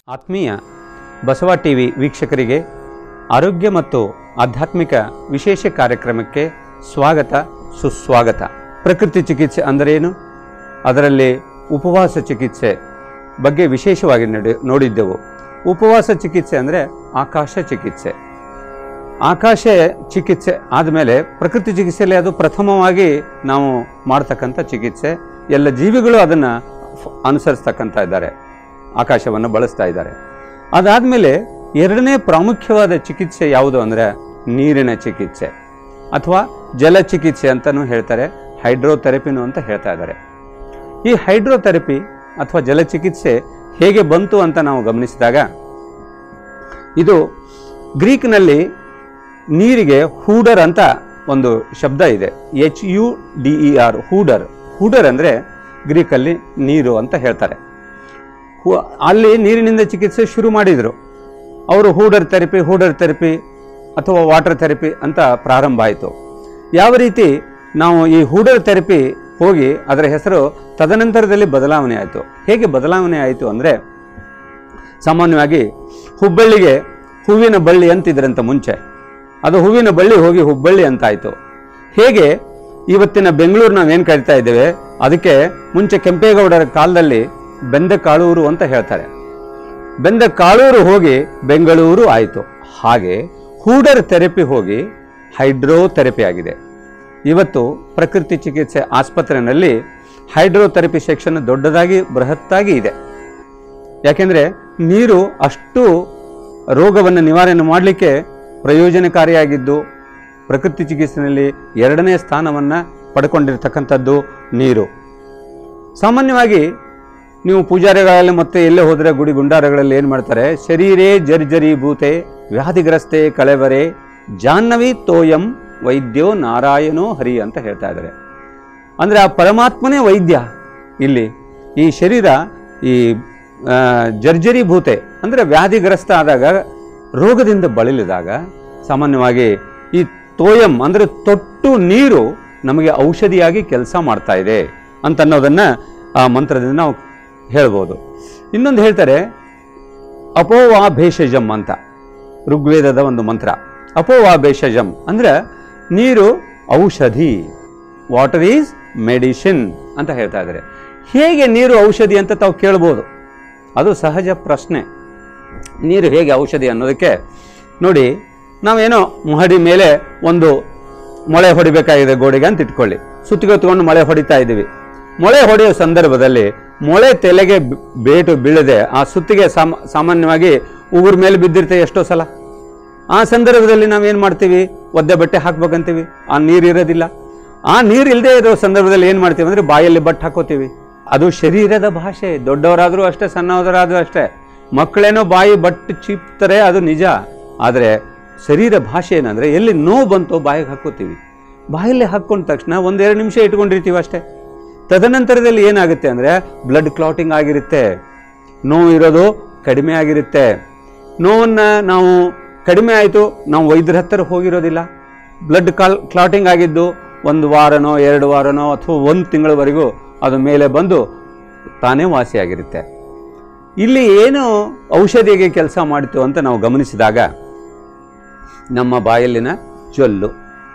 ಆತ್ಮೀಯ ಬಸವ ಟಿವಿ ವೀಕ್ಷಕರಿಗೆ ಆರೋಗ್ಯ ಮತ್ತು ಆಧ್ಯಾತ್ಮಿಕ ವಿಶೇಷ ಕಾರ್ಯಕ್ರಮಕ್ಕೆ ಸ್ವಾಗತ ಸುಸ್ವಾಗತ ಪ್ರಕೃತಿ ಚಿಕಿತ್ಸೆ ಅಂದರೇನು ಅದರಲ್ಲಿ ಉಪವಾಸ ಚಿಕಿತ್ಸೆ ಬಗ್ಗೆ ವಿಶೇಷವಾಗಿ ನಡೆ ನೋಡಿದ್ದೆವು ಉಪವಾಸ ಚಿಕಿತ್ಸೆ ಅಂದರೆ ಆಕಾಶ ಚಿಕಿತ್ಸೆ ಆಕಾಶ ಚಿಕಿತ್ಸೆ ಆದಮೇಲೆ ಪ್ರಕೃತಿ ಚಿಕಿತ್ಸೆಯಲ್ಲಿ ಅದು ಪ್ರಥಮವಾಗಿ ನಾವು ಮಾಡ್ತಕ್ಕಂಥ ಚಿಕಿತ್ಸೆ ಎಲ್ಲ ಜೀವಿಗಳು ಅದನ್ನು ಅನುಸರಿಸ್ತಕ್ಕಂಥ ಇದ್ದಾರೆ ಆಕಾಶವನ್ನು ಬಳಸ್ತಾ ಇದ್ದಾರೆ ಅದಾದಮೇಲೆ ಎರಡನೇ ಪ್ರಾಮುಖ್ಯವಾದ ಚಿಕಿತ್ಸೆ ಯಾವುದು ಅಂದರೆ ನೀರಿನ ಚಿಕಿತ್ಸೆ ಅಥವಾ ಜಲ ಚಿಕಿತ್ಸೆ ಅಂತಲೂ ಹೇಳ್ತಾರೆ ಹೈಡ್ರೋಥೆರಪಿನು ಅಂತ ಹೇಳ್ತಾ ಇದ್ದಾರೆ ಈ ಹೈಡ್ರೋಥೆರಪಿ ಅಥವಾ ಜಲ ಚಿಕಿತ್ಸೆ ಹೇಗೆ ಬಂತು ಅಂತ ನಾವು ಗಮನಿಸಿದಾಗ ಇದು ಗ್ರೀಕ್ನಲ್ಲಿ ನೀರಿಗೆ ಹೂಡರ್ ಅಂತ ಒಂದು ಶಬ್ದ ಇದೆ H U D E R ಹೂಡರ್ ಹೂಡರ್ ಅಂದರೆ ಗ್ರೀಕಲ್ಲಿ ನೀರು ಅಂತ ಹೇಳ್ತಾರೆ ಹು- ಅಲ್ಲಿ ನೀರಿನಿಂದ ಚಿಕಿತ್ಸೆ ಶುರು ಮಾಡಿದರು ಅವರು ಹೂಡರ್ ಥೆರಪಿ ಹೂಡರ್ ಥೆರಪಿ ಅಥವಾ ವಾಟರ್ ಥೆರಪಿ ಅಂತ ಪ್ರಾರಂಭ ಆಯಿತು ಯಾವ ರೀತಿ ನಾವು ಈ ಹೂಡರ್ ಥೆರಪಿ ಹೋಗಿ ಅದರ ಹೆಸರು ತದನಂತರದಲ್ಲಿ ಬದಲಾವಣೆ ಆಯಿತು ಹೇಗೆ ಬದಲಾವಣೆ ಆಯಿತು ಅಂದರೆ ಸಾಮಾನ್ಯವಾಗಿ ಹುಬ್ಬಳ್ಳಿಗೆ ಹೂವಿನ ಬಳ್ಳಿ ಅಂತಿದ್ರಂತ ಮುಂಚೆ ಅದು ಹೂವಿನ ಬಳ್ಳಿ ಹೋಗಿ ಹುಬ್ಬಳ್ಳಿ ಅಂತಾಯಿತು ಹೇಗೆ ಇವತ್ತಿನ ಬೆಂಗಳೂರು ನಾವೇನು ಕರಿತಾ ಇದ್ದೇವೆ ಅದಕ್ಕೆ ಮುಂಚೆ ಕೆಂಪೇಗೌಡರ ಕಾಲದಲ್ಲಿ ಬೆಂದ ಕಾಳೂರು ಅಂತ ಹೇಳ್ತಾರೆ ಬೆಂದ ಕಾಳೂರು ಹೋಗಿ ಬೆಂಗಳೂರು ಆಯಿತು ಹಾಗೆ ಹೂಡರ್ ಥೆರಪಿ ಹೋಗಿ ಹೈಡ್ರೋಥೆರಪಿ ಆಗಿದೆ ಇವತ್ತು ಪ್ರಕೃತಿ ಚಿಕಿತ್ಸೆ ಆಸ್ಪತ್ರೆಯಲ್ಲಿ ಹೈಡ್ರೋಥೆರಪಿ ಸೆಕ್ಷನ್ ದೊಡ್ಡದಾಗಿ ಬೃಹತ್ತಾಗಿ ಇದೆ ಯಾಕೆಂದರೆ ನೀರು ಅಷ್ಟು ರೋಗವನ್ನು ನಿವಾರಣೆ ಮಾಡಲಿಕ್ಕೆ ಪ್ರಯೋಜನಕಾರಿಯಾಗಿದ್ದು ಪ್ರಕೃತಿ ಚಿಕಿತ್ಸೆಯಲ್ಲಿ ಎರಡನೇ ಸ್ಥಾನವನ್ನು ಪಡ್ಕೊಂಡಿರ್ತಕ್ಕಂಥದ್ದು ನೀರು ಸಾಮಾನ್ಯವಾಗಿ ನೀವು ಪೂಜಾರಿಗಳಲ್ಲಿ ಮತ್ತೆ ಎಲ್ಲೇ ಹೋದರೆ ಗುಡಿ ಗುಂಡಾರಗಳಲ್ಲಿ ಏನು ಮಾಡ್ತಾರೆ ಶರೀರೇ ಜರ್ಜರಿ ಭೂತೆ ವ್ಯಾಧಿಗ್ರಸ್ತೆ ಕಳೆವರೆ ಜಾಹ್ನವಿ ತೋಯಂ ವೈದ್ಯೋ ನಾರಾಯಣೋ ಹರಿ ಅಂತ ಹೇಳ್ತಾ ಇದ್ದಾರೆ ಅಂದರೆ ಆ ಪರಮಾತ್ಮನೇ ವೈದ್ಯ ಇಲ್ಲಿ ಈ ಶರೀರ ಈ ಆ, ಜರ್ಜರಿ ಭೂತೆ ಅಂದರೆ ವ್ಯಾಧಿಗ್ರಸ್ತ ಆದಾಗ ರೋಗದಿಂದ ಬಳಲಿದಾಗ ಸಾಮಾನ್ಯವಾಗಿ ಈ ತೋಯಂ ಅಂದರೆ ತೊಟ್ಟು ನೀರು ನಮಗೆ ಔಷಧಿಯಾಗಿ ಕೆಲಸ ಮಾಡ್ತಾ ಇದೆ ಅಂತ ಅನ್ನೋದನ್ನು ಆ ಮಂತ್ರದಿಂದ ನಾವು ಹೇಳ್ಬೋದು ಇನ್ನೊಂದು ಹೇಳ್ತಾರೆ ಅಪೋವಾ ಭೇಷಜಂ ಅಂತ ಋಗ್ವೇದದ ಒಂದು ಮಂತ್ರ ಅಪೋವಾ ಭೇಷಜಂ ಅಂದ್ರೆ ನೀರು ಔಷಧಿ ವಾಟರ್ ಈಸ್ ಮೆಡಿಸಿನ್ ಅಂತ ಹೇಳ್ತಾ ಇದ್ದಾರೆ ಹೇಗೆ ನೀರು ಔಷಧಿ ಅಂತ ತಾವು ಕೇಳ್ಬೋದು ಅದು ಸಹಜ ಪ್ರಶ್ನೆ ನೀರು ಹೇಗೆ ಔಷಧಿ ಅನ್ನೋದಕ್ಕೆ ನೋಡಿ ನಾವೇನೋ ಮಹಡಿ ಮೇಲೆ ಒಂದು ಮೊಳೆ ಹೊಡಿಬೇಕಾಗಿದೆ ಗೋಡೆಗೆ ಅಂತ ಇಟ್ಕೊಳ್ಳಿ ಸುತ್ತಿಗೆ ಹೊತ್ಕೊಂಡು ಮೊಳೆ ಹೊಡಿತಾ ಇದ್ದೀವಿ ಮೊಳೆ ಹೊಡೆಯೋ ಸಂದರ್ಭದಲ್ಲಿ ಮೊಳೆ ತಲೆಗೆ ಬ್- ಬೇಟು ಬೀಳದೆ ಆ ಸುತ್ತಿಗೆ ಸಾಮ ಸಾಮಾನ್ಯವಾಗಿ ಉಗುರ ಮೇಲೆ ಬಿದ್ದಿರುತ್ತೆ ಎಷ್ಟೋ ಸಲ ಆ ಸಂದರ್ಭದಲ್ಲಿ ನಾವೇನು ಮಾಡ್ತೀವಿ ಒದ್ದೆ ಬಟ್ಟೆ ಹಾಕ್ಬೇಕಂತೀವಿ ಆ ನೀರು ಇರೋದಿಲ್ಲ ಆ ನೀರು ಇಲ್ಲದೆ ಇರೋ ಸಂದರ್ಭದಲ್ಲಿ ಏನು ಮಾಡ್ತೀವಿ ಅಂದರೆ ಬಾಯಲ್ಲಿ ಬಟ್ಟೆ ಹಾಕೋತೀವಿ ಅದು ಶರೀರದ ಭಾಷೆ ದೊಡ್ಡವರಾದರೂ ಅಷ್ಟೇ ಸಣ್ಣವರಾದರೂ ಅಷ್ಟೇ ಮಕ್ಕಳೇನೋ ಬಾಯಿ ಬಟ್ಟು ಚೀಪ್ತಾರೆ ಅದು ನಿಜ ಆದರೆ ಶರೀರ ಭಾಷೆ ಏನಂದರೆ ಎಲ್ಲಿ ನೋವು ಬಂತೋ ಬಾಯಿಗೆ ಹಾಕೋತೀವಿ ಬಾಯಲ್ಲಿ ಹಾಕ್ಕೊಂಡ ತಕ್ಷಣ ಒಂದೆರಡು ನಿಮಿಷ ಇಟ್ಕೊಂಡಿರ್ತೀವಿ ಅಷ್ಟೇ ತದನಂತರದಲ್ಲಿ ಏನಾಗುತ್ತೆ ಅಂದರೆ ಬ್ಲಡ್ ಕ್ಲಾಟಿಂಗ್ ಆಗಿರುತ್ತೆ ನೋವು ಇರೋದು ಕಡಿಮೆ ಆಗಿರುತ್ತೆ ನೋವನ್ನು ನಾವು ಕಡಿಮೆ ಆಯಿತು ನಾವು ವೈದ್ಯರ ಹತ್ತಿರ ಹೋಗಿರೋದಿಲ್ಲ ಬ್ಲಡ್ ಕಾಲ್ ಕ್ಲಾಟಿಂಗ್ ಆಗಿದ್ದು ಒಂದು ವಾರನೋ ಎರಡು ವಾರನೋ ಅಥವಾ ಒಂದು ತಿಂಗಳವರೆಗೂ ಅದು ಮೇಲೆ ಬಂದು ತಾನೇ ವಾಸಿಯಾಗಿರುತ್ತೆ ಇಲ್ಲಿ ಏನು ಔಷಧಿಗೆ ಕೆಲಸ ಮಾಡಿತು ಅಂತ ನಾವು ಗಮನಿಸಿದಾಗ ನಮ್ಮ ಬಾಯಲ್ಲಿನ ಜೊಲ್ಲು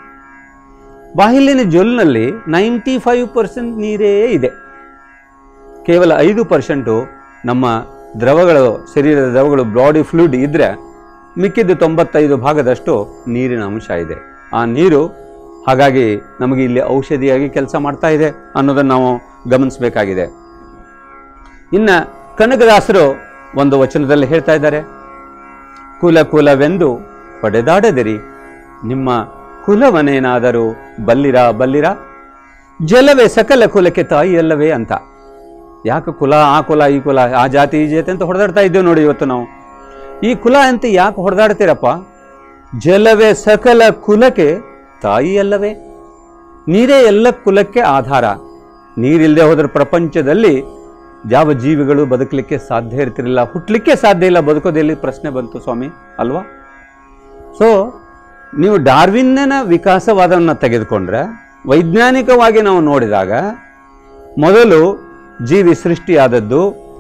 ಬಾಯಲ್ಲಿನ ಜೊಲ್ಲಿನಲ್ಲಿ ನೈಂಟಿ ಫೈವ್ ಪರ್ಸೆಂಟ್ ನೀರೇ ಇದೆ ಕೇವಲ ಐದು ಪರ್ಸೆಂಟು ನಮ್ಮ ದ್ರವಗಳು ಶರೀರದ ದ್ರವಗಳು ಬಾಡಿ ಫ್ಲೂಯಿಡ್ ಇದ್ದರೆ ಮಿಕ್ಕಿದ್ದು ತೊಂಬತ್ತೈದು ಭಾಗದಷ್ಟು ನೀರಿನ ಅಂಶ ಇದೆ ಆ ನೀರು ಹಾಗಾಗಿ ನಮಗೆ ಇಲ್ಲಿ ಔಷಧಿಯಾಗಿ ಕೆಲಸ ಮಾಡ್ತಾ ಇದೆ ಅನ್ನೋದನ್ನು ನಾವು ಗಮನಿಸಬೇಕಾಗಿದೆ ಇನ್ನು ಕನಕದಾಸರು ಒಂದು ವಚನದಲ್ಲಿ ಹೇಳ್ತಾ ಇದ್ದಾರೆ ಕುಲ ಕುಲವೆಂದು ಪಡೆದಾಡದಿರಿ ನಿಮ್ಮ ಕುಲವನೇನಾದರೂ ಬಲ್ಲಿರ ಬಲ್ಲಿರ ಜಲವೇ ಸಕಲ ಕುಲಕ್ಕೆ ತಾಯಿ ಅಲ್ಲವೇ ಅಂತ ಯಾಕೆ ಕುಲ ಆ ಕುಲ ಈ ಕುಲ ಆ ಜಾತಿ ಈ ಜಾತಿ ಅಂತ ಹೊಡೆದಾಡ್ತಾ ಇದ್ದೇವೆ ನೋಡಿ ಇವತ್ತು ನಾವು ಈ ಕುಲ ಅಂತ ಯಾಕೆ ಹೊಡೆದಾಡ್ತೀರಪ್ಪ ಜಲವೇ ಸಕಲ ಕುಲಕ್ಕೆ ತಾಯಿ ಅಲ್ಲವೇ ನೀರೇ ಎಲ್ಲ ಕುಲಕ್ಕೆ ಆಧಾರ ನೀರಿಲ್ಲದೆ ಹೋದ್ರೆ ಪ್ರಪಂಚದಲ್ಲಿ ಯಾವ ಜೀವಿಗಳು ಬದುಕಲಿಕ್ಕೆ ಸಾಧ್ಯ ಇರ್ತಿರಲಿಲ್ಲ ಹುಟ್ಟಲಿಕ್ಕೆ ಸಾಧ್ಯ ಇಲ್ಲ ಬದುಕೋದೆಲ್ಲಿ ಪ್ರಶ್ನೆ ಬಂತು ಸ್ವಾಮಿ ಅಲ್ವಾ ಸೊ ನೀವು ಡಾರ್ವಿನ್ನನ ವಿಕಾಸವಾದವನ್ನು ತೆಗೆದುಕೊಂಡ್ರೆ ವೈಜ್ಞಾನಿಕವಾಗಿ ನಾವು ನೋಡಿದಾಗ ಮೊದಲು ಜೀವಿ ಸೃಷ್ಟಿಯಾದದ್ದು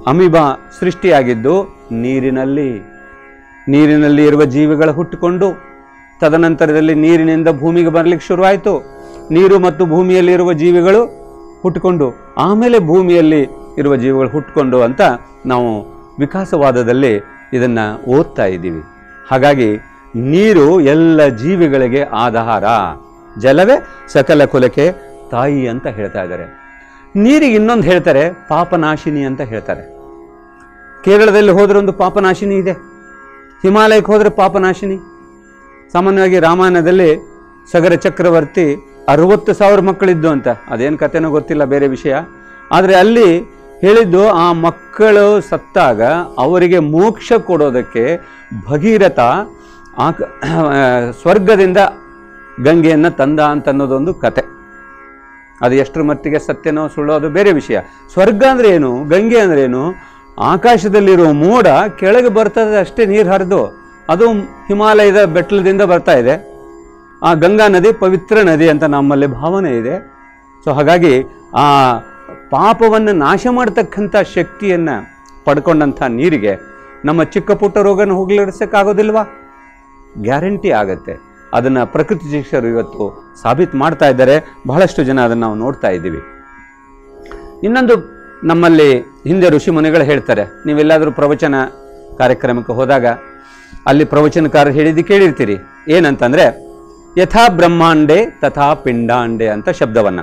ಅಮೀಬಾ ಸೃಷ್ಟಿಯಾಗಿದ್ದು ನೀರಿನಲ್ಲಿ ನೀರಿನಲ್ಲಿ ಇರುವ ಜೀವಿಗಳು ಹುಟ್ಟಿಕೊಂಡು ತದನಂತರದಲ್ಲಿ ನೀರಿನಿಂದ ಭೂಮಿಗೆ ಬರಲಿಕ್ಕೆ ಶುರುವಾಯಿತು ನೀರು ಮತ್ತು ಭೂಮಿಯಲ್ಲಿರುವ ಜೀವಿಗಳು ಹುಟ್ಟಿಕೊಂಡು ಆಮೇಲೆ ಭೂಮಿಯಲ್ಲಿ ಇರುವ ಜೀವಿಗಳು ಹುಟ್ಟಿಕೊಂಡು ಅಂತ ನಾವು ವಿಕಾಸವಾದದಲ್ಲಿ ಇದನ್ನು ಓದ್ತಾ ಇದ್ದೀವಿ ಹಾಗಾಗಿ ನೀರು ಎಲ್ಲ ಜೀವಿಗಳಿಗೆ ಆಧಾರ ಜಲವೇ ಸಕಲ ಕುಲಕ್ಕೆ ತಾಯಿ ಅಂತ ಹೇಳ್ತಾ ಇದ್ದಾರೆ ನೀರಿಗೆ ಇನ್ನೊಂದು ಹೇಳ್ತಾರೆ ಪಾಪನಾಶಿನಿ ಅಂತ ಹೇಳ್ತಾರೆ ಕೇರಳದಲ್ಲಿ ಹೋದ್ರೆ ಒಂದು ಪಾಪನಾಶಿನಿ ಇದೆ ಹಿಮಾಲಯಕ್ಕೆ ಹೋದರೆ ಪಾಪನಾಶಿನಿ ಸಾಮಾನ್ಯವಾಗಿ ರಾಮಾಯಣದಲ್ಲಿ ಸಗರ ಚಕ್ರವರ್ತಿ ಅರವತ್ತು ಸಾವಿರ ಮಕ್ಕಳಿದ್ದು ಅಂತ ಅದೇನು ಕಥೆನೋ ಗೊತ್ತಿಲ್ಲ ಬೇರೆ ವಿಷಯ ಆದರೆ ಅಲ್ಲಿ ಹೇಳಿದ್ದು ಆ ಮಕ್ಕಳು ಸತ್ತಾಗ ಅವರಿಗೆ ಮೋಕ್ಷ ಕೊಡೋದಕ್ಕೆ ಭಗೀರಥ ಆ ಕ- ಸ್ವರ್ಗದಿಂದ ಗಂಗೆಯನ್ನು ತಂದ ಅಂತ ಅನ್ನೋದೊಂದು ಕತೆ ಅದು ಎಷ್ಟರ ಮಟ್ಟಿಗೆ ಸತ್ಯನೋ ಸುಳ್ಳೋ ಅದು ಬೇರೆ ವಿಷಯ ಸ್ವರ್ಗ ಅಂದ್ರೆ ಏನು ಗಂಗೆ ಅಂದ್ರೆ ಏನು ಆಕಾಶದಲ್ಲಿರುವ ಮೋಡ ಕೆಳಗೆ ಬರ್ತದೆ ಅಷ್ಟೇ ನೀರು ಹರಿದು ಅದು ಹಿಮಾಲಯದ ಬೆಟ್ಟಲದಿಂದ ಬರ್ತಾ ಇದೆ ಆ ಗಂಗಾ ನದಿ ಪವಿತ್ರ ನದಿ ಅಂತ ನಮ್ಮಲ್ಲಿ ಭಾವನೆ ಇದೆ ಸೊ ಹಾಗಾಗಿ ಆ ಪಾಪವನ್ನು ನಾಶ ಮಾಡತಕ್ಕಂಥ ಶಕ್ತಿಯನ್ನು ಪಡ್ಕೊಂಡಂಥ ನೀರಿಗೆ ನಮ್ಮ ಚಿಕ್ಕ ಪುಟ್ಟ ರೋಗನ ಹೋಗ್ಲಿಡ್ಸೋಕ್ಕಾಗೋದಿಲ್ವಾ ಗ್ಯಾರಂಟಿ ಆಗತ್ತೆ ಅದನ್ನು ಪ್ರಕೃತಿ ಶಿಕ್ಷರು ಇವತ್ತು ಸಾಬೀತು ಮಾಡ್ತಾ ಇದ್ದಾರೆ ಬಹಳಷ್ಟು ಜನ ಅದನ್ನು ನಾವು ನೋಡ್ತಾ ಇದ್ದೀವಿ ಇನ್ನೊಂದು ನಮ್ಮಲ್ಲಿ ಹಿಂದೆ ಋಷಿ ಮುನಿಗಳು ಹೇಳ್ತಾರೆ ನೀವೆಲ್ಲಾದರೂ ಪ್ರವಚನ ಕಾರ್ಯಕ್ರಮಕ್ಕೆ ಹೋದಾಗ ಅಲ್ಲಿ ಪ್ರವಚನಕಾರರು ಹೇಳಿದ್ದು ಕೇಳಿರ್ತೀರಿ ಏನಂತಂದ್ರೆ ಯಥಾ ಬ್ರಹ್ಮಾಂಡೆ ತಥಾ ಪಿಂಡಾಂಡೆ ಅಂತ ಶಬ್ದವನ್ನ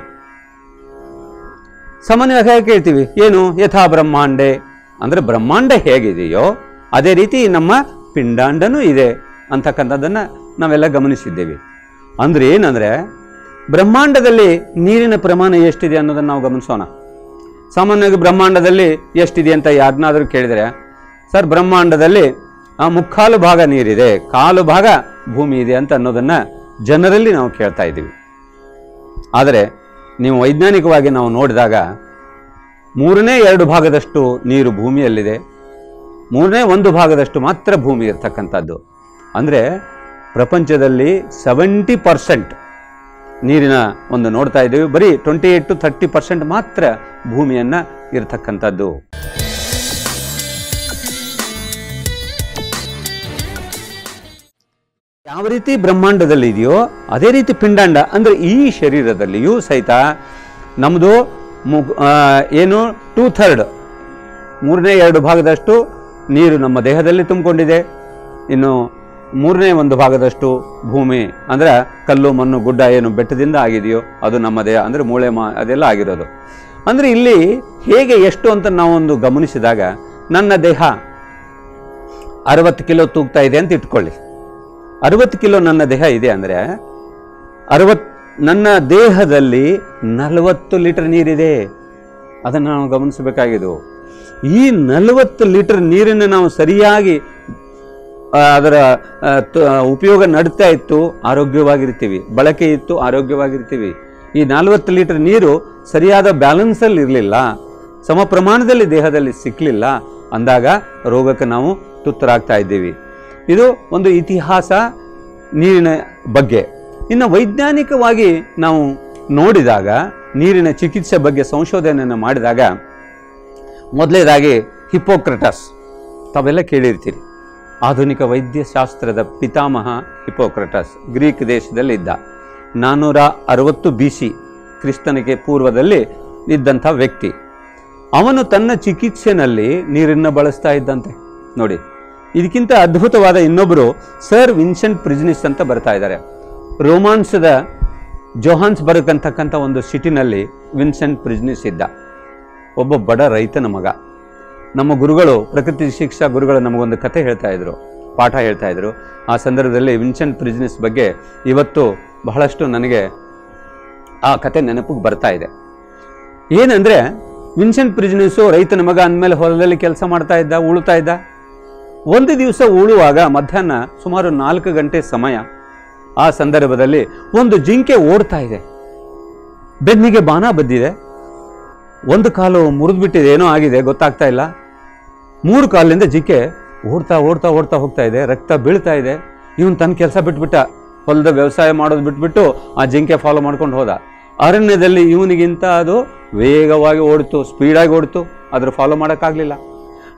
ಸಾಮಾನ್ಯವಾಗಿ ಹೇಗೆ ಕೇಳ್ತೀವಿ ಏನು ಯಥಾ ಬ್ರಹ್ಮಾಂಡೆ ಅಂದ್ರೆ ಬ್ರಹ್ಮಾಂಡ ಹೇಗಿದೆಯೋ ಅದೇ ರೀತಿ ನಮ್ಮ ಪಿಂಡಾಂಡನೂ ಇದೆ ಅಂತಕ್ಕಂಥದ್ದನ್ನು ನಾವೆಲ್ಲ ಗಮನಿಸಿದ್ದೇವೆ ಅಂದ್ರೆ ಏನಂದ್ರೆ ಬ್ರಹ್ಮಾಂಡದಲ್ಲಿ ನೀರಿನ ಪ್ರಮಾಣ ಎಷ್ಟಿದೆ ಅನ್ನೋದನ್ನು ನಾವು ಗಮನಿಸೋಣ ಸಾಮಾನ್ಯವಾಗಿ ಬ್ರಹ್ಮಾಂಡದಲ್ಲಿ ಎಷ್ಟಿದೆ ಅಂತ ಯಾರನ್ನಾದರೂ ಕೇಳಿದರೆ ಸರ್ ಬ್ರಹ್ಮಾಂಡದಲ್ಲಿ ಆ ಮುಕ್ಕಾಲು ಭಾಗ ನೀರಿದೆ ಕಾಲು ಭಾಗ ಭೂಮಿ ಇದೆ ಅಂತ ಅನ್ನೋದನ್ನು ಜನರಲ್ಲಿ ನಾವು ಕೇಳ್ತಾ ಇದ್ದೀವಿ ಆದರೆ ನೀವು ವೈಜ್ಞಾನಿಕವಾಗಿ ನಾವು ನೋಡಿದಾಗ ಮೂರನೇ ಎರಡು ಭಾಗದಷ್ಟು ನೀರು ಭೂಮಿಯಲ್ಲಿದೆ ಮೂರನೇ ಒಂದು ಭಾಗದಷ್ಟು ಮಾತ್ರ ಭೂಮಿ ಇರ್ತಕ್ಕಂಥದ್ದು ಅಂದರೆ ಪ್ರಪಂಚದಲ್ಲಿ ಸೆವೆಂಟಿ ಪರ್ಸೆಂಟ್ ನೀರಿನ ಒಂದು ನೋಡ್ತಾ ಇದ್ದೀವಿ ಬರೀ twenty eight to thirty percent ಮಾತ್ರ ಭೂಮಿಯನ್ನು ಇರತಕ್ಕಂಥದ್ದು ಯಾವ ರೀತಿ ಬ್ರಹ್ಮಾಂಡದಲ್ಲಿ ಇದೆಯೋ ಅದೇ ರೀತಿ ಪಿಂಡಾಂಡ ಅಂದರೆ ಈ ಶರೀರದಲ್ಲಿಯೂ ಸಹಿತ ನಮ್ಮದು ಮು- ಆ, ಏನು ಟೂ ಥರ್ಡ್ ಮೂರನೇ ಎರಡು ಭಾಗದಷ್ಟು ನೀರು ನಮ್ಮ ದೇಹದಲ್ಲಿ ತುಂಬಿಕೊಂಡಿದೆ ಇನ್ನು ಮೂರನೇ ಒಂದು ಭಾಗದಷ್ಟು ಭೂಮಿ ಅಂದರೆ ಕಲ್ಲು ಮಣ್ಣು ಗುಡ್ಡ ಏನು ಬೆಟ್ಟದಿಂದ ಆಗಿದೆಯೋ ಅದು ನಮ್ಮ ದೇಹ ಅಂದರೆ ಮೂಳೆ ಮಾ ಅದೆಲ್ಲ ಆಗಿರೋದು ಅಂದರೆ ಇಲ್ಲಿ ಹೇಗೆ ಎಷ್ಟು ಅಂತ ನಾವೊಂದು ಗಮನಿಸಿದಾಗ ನನ್ನ ದೇಹ ಅರವತ್ತು ಕಿಲೋ ತೂಗ್ತಾ ಇದೆ ಅಂತ ಇಟ್ಕೊಳ್ಳಿ ಅರವತ್ತು ಕಿಲೋ ನನ್ನ ದೇಹ ಇದೆ ಅಂದರೆ ಅರವತ್ ನನ್ನ ದೇಹದಲ್ಲಿ ನಲವತ್ತು ಲೀಟರ್ ನೀರಿದೆ ಅದನ್ನು ನಾವು ಗಮನಿಸಬೇಕಾಗಿದ್ದು ಈ ನಲವತ್ತು ಲೀಟರ್ ನೀರನ್ನು ನಾವು ಸರಿಯಾಗಿ ಆ, ಅದರ ಆ, ತ- ಉಪಯೋಗ ನಡ್ತಾ ಇತ್ತು ಆರೋಗ್ಯವಾಗಿರ್ತೀವಿ ಬಳಕೆ ಇತ್ತು ಆರೋಗ್ಯವಾಗಿರ್ತೀವಿ ಈ ನಲವತ್ತು ಲೀಟರ್ ನೀರು ಸರಿಯಾದ ಬ್ಯಾಲೆನ್ಸಲ್ಲಿ ಇರಲಿಲ್ಲ ಸಮ ಪ್ರಮಾಣದಲ್ಲಿ ದೇಹದಲ್ಲಿ ಸಿಕ್ಕಲಿಲ್ಲ ಅಂದಾಗ ರೋಗಕ್ಕೆ ನಾವು ತುತ್ತರಾಗ್ತಾ ಇದ್ದೀವಿ ಇದು ಒಂದು ಇತಿಹಾಸ ನೀರಿನ ಬಗ್ಗೆ ಇನ್ನು ವೈಜ್ಞಾನಿಕವಾಗಿ ನಾವು ನೋಡಿದಾಗ ನೀರಿನ ಚಿಕಿತ್ಸೆ ಬಗ್ಗೆ ಸಂಶೋಧನೆಯನ್ನು ಮಾಡಿದಾಗ ಮೊದಲನೇದಾಗಿ ಹಿಪೋಕ್ರಟಸ್ ತಾವೆಲ್ಲ ಕೇಳಿರ್ತೀರಿ ಆಧುನಿಕ ವೈದ್ಯಶಾಸ್ತ್ರದ ಪಿತಾಮಹ ಹಿಪೋಕ್ರಟಸ್ ಗ್ರೀಕ್ ದೇಶದಲ್ಲಿ ಇದ್ದ ನಾನ್ನೂರ ಅರವತ್ತು ಬಿ ಸಿ ಕ್ರಿಸ್ತನಿಗೆ ಪೂರ್ವದಲ್ಲಿ ಇದ್ದಂಥ ವ್ಯಕ್ತಿ ಅವನು ತನ್ನ ಚಿಕಿತ್ಸೆನಲ್ಲಿ ನೀರನ್ನು ಬಳಸ್ತಾ ಇದ್ದಂತೆ ನೋಡಿ ಇದಕ್ಕಿಂತ ಅದ್ಭುತವಾದ ಇನ್ನೊಬ್ಬರು ಸರ್ ವಿನ್ಸೆಂಟ್ ಪ್ರಿಜ್ನಿಸ್ ಅಂತ ಬರ್ತಾ ಇದ್ದಾರೆ ರೋಮಾನ್ಸ್ದ ಜೋಹಾನ್ಸ್ ಬರಕಂತಕ್ಕಂಥ ಒಂದು ಸಿಟಿನಲ್ಲಿ ವಿನ್ಸೆಂಟ್ ಪ್ರಿಜ್ನಿಸ್ ಇದ್ದ ಒಬ್ಬ ಬಡ ರೈತನ ಮಗ ನಮ್ಮ ಗುರುಗಳು ಪ್ರಕೃತಿ ಶಿಕ್ಷಾ ಗುರುಗಳು ನಮಗೊಂದು ಕತೆ ಹೇಳ್ತಾ ಇದ್ರು ಪಾಠ ಹೇಳ್ತಾ ಇದ್ರು ಆ ಸಂದರ್ಭದಲ್ಲಿ ವಿನ್ಸೆಂಟ್ ಪ್ರಿಜ್ನಿಸ್ ಬಗ್ಗೆ ಇವತ್ತು ಬಹಳಷ್ಟು ನನಗೆ ಆ ಕತೆ ನೆನಪಿಗೆ ಬರ್ತಾ ಇದೆ ಏನಂದ್ರೆ ವಿನ್ಸೆಂಟ್ ಪ್ರಿಜ್ನಿಸು ರೈತನ ಮಗ ಅಂದಮೇಲೆ ಹೊಲದಲ್ಲಿ ಕೆಲಸ ಮಾಡ್ತಾ ಇದ್ದ ಉಳುತ್ತಾ ಇದ್ದ ಒಂದು ದಿವಸ ಉಳುವಾಗ ಮಧ್ಯಾಹ್ನ ಸುಮಾರು ನಾಲ್ಕು ಗಂಟೆ ಸಮಯ ಆ ಸಂದರ್ಭದಲ್ಲಿ ಒಂದು ಜಿಂಕೆ ಓಡ್ತಾ ಇದೆ ಬೆನ್ನಿಗೆ ಬಾಣ ಬದ್ದಿದೆ ಒಂದು ಕಾಲು ಮುರಿದ್ಬಿಟ್ಟಿದೆ ಏನೋ ಆಗಿದೆ ಗೊತ್ತಾಗ್ತಾ ಇಲ್ಲ ಮೂರು ಕಾಲಿನಿಂದ ಜಿಂಕೆ ಓಡ್ತಾ ಓಡ್ತಾ ಓಡ್ತಾ ಹೋಗ್ತಾ ಇದೆ ರಕ್ತ ಬೀಳ್ತಾ ಇದೆ ಇವನು ತನ್ನ ಕೆಲಸ ಬಿಟ್ಬಿಟ್ಟ ಹೊಲದ ವ್ಯವಸಾಯ ಮಾಡೋದು ಬಿಟ್ಬಿಟ್ಟು ಆ ಜಿಂಕೆ ಫಾಲೋ ಮಾಡ್ಕೊಂಡು ಹೋದ ಅರಣ್ಯದಲ್ಲಿ ಇವನಿಗಿಂತ ಅದು ವೇಗವಾಗಿ ಓಡಿತು ಸ್ಪೀಡಾಗಿ ಓಡಿತು ಅದ್ರ ಫಾಲೋ ಮಾಡೋಕ್ಕಾಗಲಿಲ್ಲ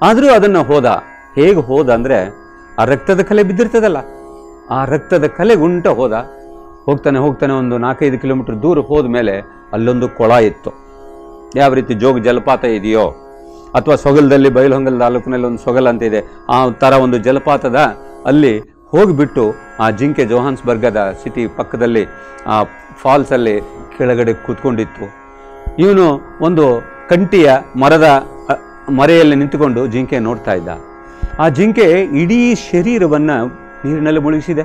ಆದರೂ ಅದನ್ನು ಹೋದ ಹೇಗೆ ಹೋದ ಅಂದರೆ ಆ ರಕ್ತದ ಕಲೆ ಬಿದ್ದಿರ್ತದಲ್ಲ ಆ ರಕ್ತದ ಕಲೆ ಉಂಟ ಹೋದ ಹೋಗ್ತಾನೆ ಹೋಗ್ತಾನೆ ಒಂದು ನಾಲ್ಕೈದು ಕಿಲೋಮೀಟರ್ ದೂರ ಹೋದ ಮೇಲೆ ಅಲ್ಲೊಂದು ಕೊಳ ಇತ್ತು ಯಾವ ರೀತಿ ಜೋಗ ಜಲಪಾತ ಇದೆಯೋ ಅಥವಾ ಸೊಗಲದಲ್ಲಿ ಬೈಲಹೊಂಗಲ ತಾಲೂಕಿನಲ್ಲಿ ಒಂದು ಸೊಗಲ್ ಅಂತ ಇದೆ ಆ ಥರ ಒಂದು ಜಲಪಾತದ ಅಲ್ಲಿ ಹೋಗಿಬಿಟ್ಟು ಆ ಜಿಂಕೆ ಜೋಹಾನ್ಸ್ಬರ್ಗದ ಸಿಟಿ ಪಕ್ಕದಲ್ಲಿ ಆ ಫಾಲ್ಸಲ್ಲಿ ಕೆಳಗಡೆ ಕೂತ್ಕೊಂಡಿತ್ತು ಇವನು ಒಂದು ಕಂಟಿಯ ಮರದ ಅ, ಮರೆಯಲ್ಲಿ ನಿಂತುಕೊಂಡು ಜಿಂಕೆ ನೋಡ್ತಾ ಇದ್ದ ಆ ಜಿಂಕೆ ಇಡೀ ಶರೀರವನ್ನು ನೀರಿನಲ್ಲಿ ಮುಳುಗಿಸಿದೆ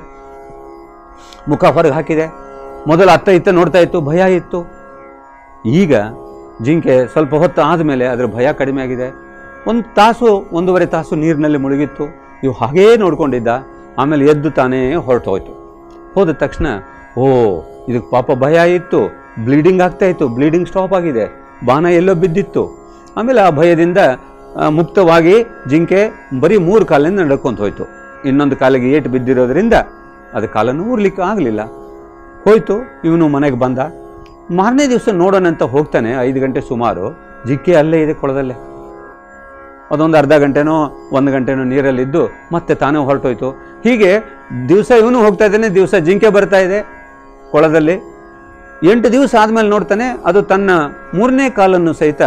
ಮುಖ ಹೊರಗೆ ಹಾಕಿದೆ ಮೊದಲು ಅತ್ತ ಇತ್ತ ನೋಡ್ತಾ ಇತ್ತು ಭಯ ಇತ್ತು ಈಗ ಜಿಂಕೆ ಸ್ವಲ್ಪ ಹೊತ್ತು ಆದಮೇಲೆ ಅದರ ಭಯ ಕಡಿಮೆ ಆಗಿದೆ ಒಂದು ತಾಸು ಒಂದೂವರೆ ತಾಸು ನೀರಿನಲ್ಲಿ ಮುಳುಗಿತ್ತು ಇವು ಹಾಗೇ ನೋಡ್ಕೊಂಡಿದ್ದ ಆಮೇಲೆ ಎದ್ದು ತಾನೇ ಹೊರಟು ಹೋಯ್ತು ಹೋದ ತಕ್ಷಣ ಓ ಇದಕ್ಕೆ ಪಾಪ ಭಯ ಇತ್ತು ಬ್ಲೀಡಿಂಗ್ ಆಗ್ತಾ ಇತ್ತು ಬ್ಲೀಡಿಂಗ್ ಸ್ಟಾಪ್ ಆಗಿದೆ ಬಾಣ ಎಲ್ಲೋ ಬಿದ್ದಿತ್ತು ಆಮೇಲೆ ಆ ಭಯದಿಂದ ಆ, ಮುಕ್ತವಾಗಿ ಜಿಂಕೆ ಬರೀ ಮೂರು ಕಾಲಿಂದ ನಡ್ಕೊಂತ ಹೋಯ್ತು ಇನ್ನೊಂದು ಕಾಲಿಗೆ ಏಟು ಬಿದ್ದಿರೋದ್ರಿಂದ ಅದು ಕಾಲನ್ನು ಊರ್ಲಿಕ್ಕೆ ಆಗಲಿಲ್ಲ ಹೋಯ್ತು ಇವನು ಮನೆಗೆ ಬಂದ ಮಾರನೇ ದಿವಸ ನೋಡೋಣ ಅಂತ ಹೋಗ್ತಾನೆ ಐದು ಗಂಟೆ ಸುಮಾರು ಜಿಂಕೆ ಅಲ್ಲೇ ಇದೆ ಕೊಳದಲ್ಲೇ ಅದೊಂದು ಅರ್ಧ ಗಂಟೆನೋ ಒಂದು ಗಂಟೆನೋ ನೀರಲ್ಲಿದ್ದು ಮತ್ತೆ ತಾನೇ ಹೊರಟೋಯ್ತು ಹೀಗೆ ದಿವಸ ಇವನು ಹೋಗ್ತಾ ಇದ್ದಾನೆ ದಿವಸ ಜಿಂಕೆ ಬರ್ತಾ ಇದೆ ಕೊಳದಲ್ಲಿ ಎಂಟು ದಿವಸ ಆದಮೇಲೆ ನೋಡ್ತಾನೆ ಅದು ತನ್ನ ಮೂರನೇ ಕಾಲನ್ನು ಸಹಿತ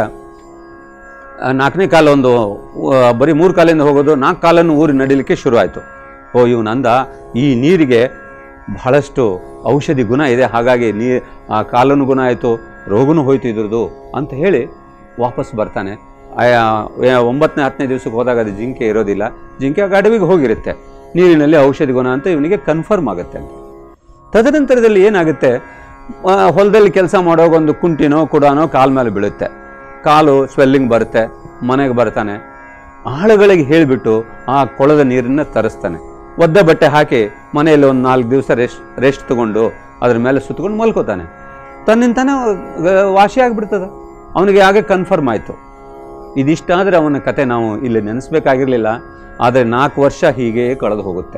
ಆ, ನಾಲ್ಕನೇ ಕಾಲ ಒಂದು ಆ, ಬರೀ ಮೂರು ಕಾಲಿಂದ ಹೋಗೋದು ನಾಲ್ಕು ಕಾಲನ್ನು ಊರಿ ನಡಿಲಿಕ್ಕೆ ಶುರುವಾಯಿತು ಓ ಇವನು ಅಂದ ಈ ನೀರಿಗೆ ಬಹಳಷ್ಟು ಔಷಧಿ ಗುಣ ಇದೆ ಹಾಗಾಗಿ ನೀ ಆ ಕಾಲನು ಗುಣ ಆಯಿತು ರೋಗನೂ ಹೋಯ್ತು ಇದ್ರದ್ದು ಅಂತ ಹೇಳಿ ವಾಪಸ್ ಬರ್ತಾನೆ ಆಯಾ ಯಾ- ಒಂಬತ್ತನೇ ಹತ್ತನೇ ದಿವಸಕ್ಕೆ ಹೋದಾಗ ಅದು ಜಿಂಕೆ ಇರೋದಿಲ್ಲ ಜಿಂಕೆ ಆಗ ಅಡವಿಗೆ ಹೋಗಿರುತ್ತೆ ನೀರಿನಲ್ಲಿ ಔಷಧಿ ಗುಣ ಅಂತ ಇವನಿಗೆ ಕನ್ಫರ್ಮ್ ಆಗುತ್ತೆ ಅಂತ ತದನಂತರದಲ್ಲಿ ಏನಾಗುತ್ತೆ ಆ, ಹೊಲದಲ್ಲಿ ಕೆಲಸ ಮಾಡೋವಾಗ ಒಂದು ಕುಂಟಿನೋ ಕುಡಾನೋ ಕಾಲ್ ಮೇಲೆ ಬೀಳುತ್ತೆ ಕಾಲು ಸ್ವೆಲ್ಲಿಂಗ್ ಬರುತ್ತೆ ಮನೆಗೆ ಬರ್ತಾನೆ ಆಳುಗಳಿಗೆ ಹೇಳಿಬಿಟ್ಟು ಆ ಕೊಳದ ನೀರನ್ನು ತರಿಸ್ತಾನೆ ಒದ್ದ ಬಟ್ಟೆ ಹಾಕಿ ಮನೆಯಲ್ಲಿ ಒಂದು ನಾಲ್ಕು ದಿವಸ ರೆಸ್ಟ್ ರೆಸ್ಟ್ ತಗೊಂಡು ಅದ್ರ ಮೇಲೆ ಸುತ್ತಕೊಂಡು ಮಲ್ಕೋತಾನೆ ತನ್ನಿಂತಾನೆ ಗ- ವಾಸಿ ಆಗಿಬಿಡ್ತದೆ ಅವನಿಗೆ ಹಾಗೆ ಕನ್ಫರ್ಮ್ ಆಯಿತು ಇದಿಷ್ಟಾದರೆ ಅವನ ಕತೆ ನಾವು ಇಲ್ಲಿ ನೆನೆಸ್ಬೇಕಾಗಿರಲಿಲ್ಲ ಆದರೆ ನಾಲ್ಕು ವರ್ಷ ಹೀಗೆ ಕಳೆದು ಹೋಗುತ್ತೆ